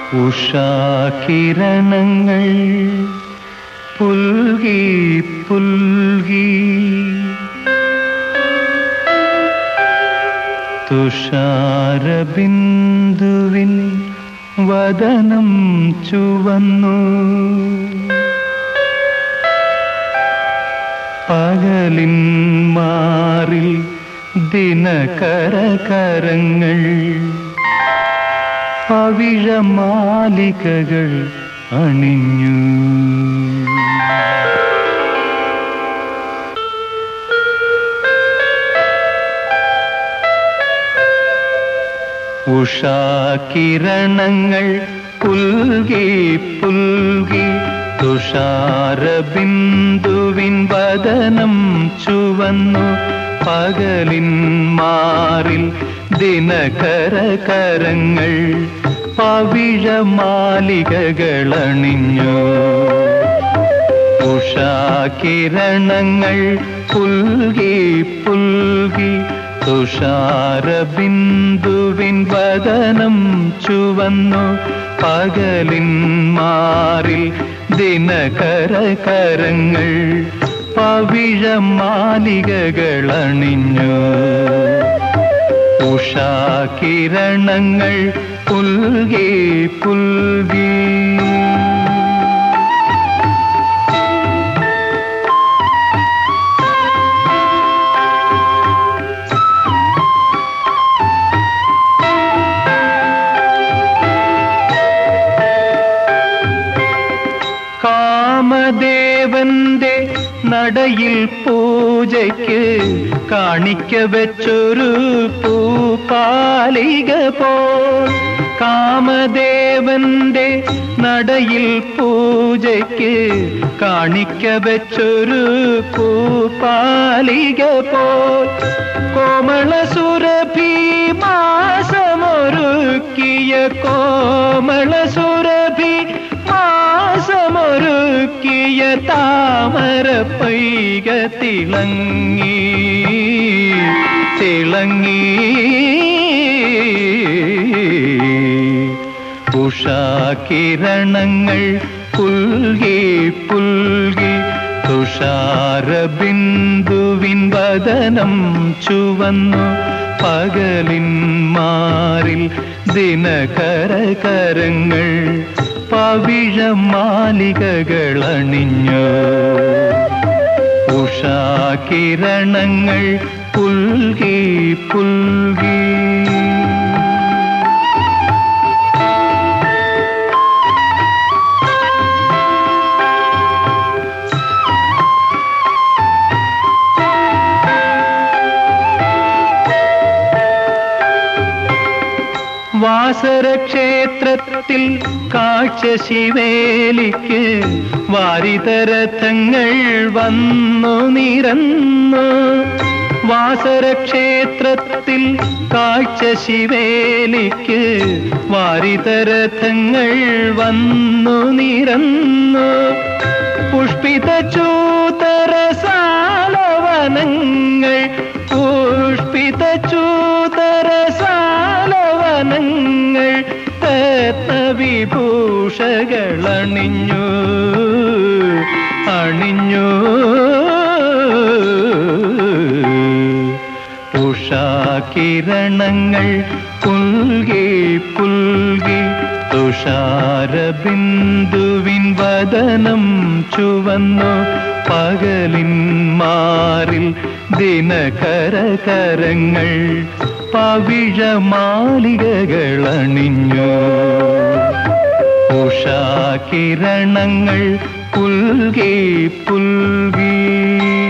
ഉഷാകിരണങ്ങൾ പുൽകി പുൽകി തുഷാരബിന്ദുവിൻ വദനം ചുവന്നു പകലിൻ മാറിൽ ദിനകരകരങ്ങൾ പവിഴമാലികകൾ അണിഞ്ഞു ഉഷാകിരണങ്ങൾ പുൽകി പുൽകി തുഷാരബിന്ദുവിൻ വദനം ചുവന്നു പകലിൻ മാറിൽ ദിനകരകരങ്ങൾ പവിഴമാലികകളണിഞ്ഞു ഉഷാകിരണങ്ങൾ പുൽകി പുൽകി തുഷാരബിന്ദുവിൻ വദനം ചുവന്നു പകലിൻ മാറിൽ ദിനകരകരങ്ങൾ പവിഴമാലികകളണിഞ്ഞു ഉഷാകിരണങ്ങൾ പുൽകി പുൽകി കാമദേവന്റെ നടയിൽ പൂജയ്ക്ക് കാണിക്ക വെച്ചൊരു പൂപ്പാലിക പോൽ കാമദേവന്റെ നടയിൽ പൂജയ്ക്ക് കാണിക്ക വെച്ചൊരു പൂപ്പാലിക പോൽ കോമള സുരഭി മാസമൊരുക്കിയ കോമള സുരഭി മാസമൊരുക്കിയ താമര പൈക തിളങ്ങി തിളങ്ങി ഉഷാകിരണങ്ങൾ പുൽകി പുൽകി തുഷാരബിന്ദുവിൻ വദനം ചുവന്നു പകലിൻ മാറിൽ ദിനകരകരങ്ങൾ പവിഴമാലികകളണിഞ്ഞു ഉഷാകിരണങ്ങൾ പുൽകി പുൽകി വാസരക്ഷേത്രത്തിൽ കാഴ്ച ശിവേലിക്ക് വാരിതരഥങ്ങൾ വന്നു നിരന്നു വാസരക്ഷേത്രത്തിൽ കാഴ്ച ശിവേലിക്ക് വാരിതരഥങ്ങൾ വന്നു നിരന്നു പുഷ്പിത ചൂതര സാലവനങ്ങൾ പുഷ്പിത ചൂതര സാലവനങ്ങൾ രത്നവിഭൂഷകളണിഞ്ഞു അണിഞ്ഞു ഉഷാകിരണങ്ങൾ പുൽകി പുൽകി തുഷാരബിന്ദുവിൻ വദനം ചുവന്നു പകലിൻ മാറിൽ ദിനകരകരങ്ങൾ പവിഴമാലികകളണിഞ്ഞു ഉഷാകിരണങ്ങൾ പുൽകി പുൽകി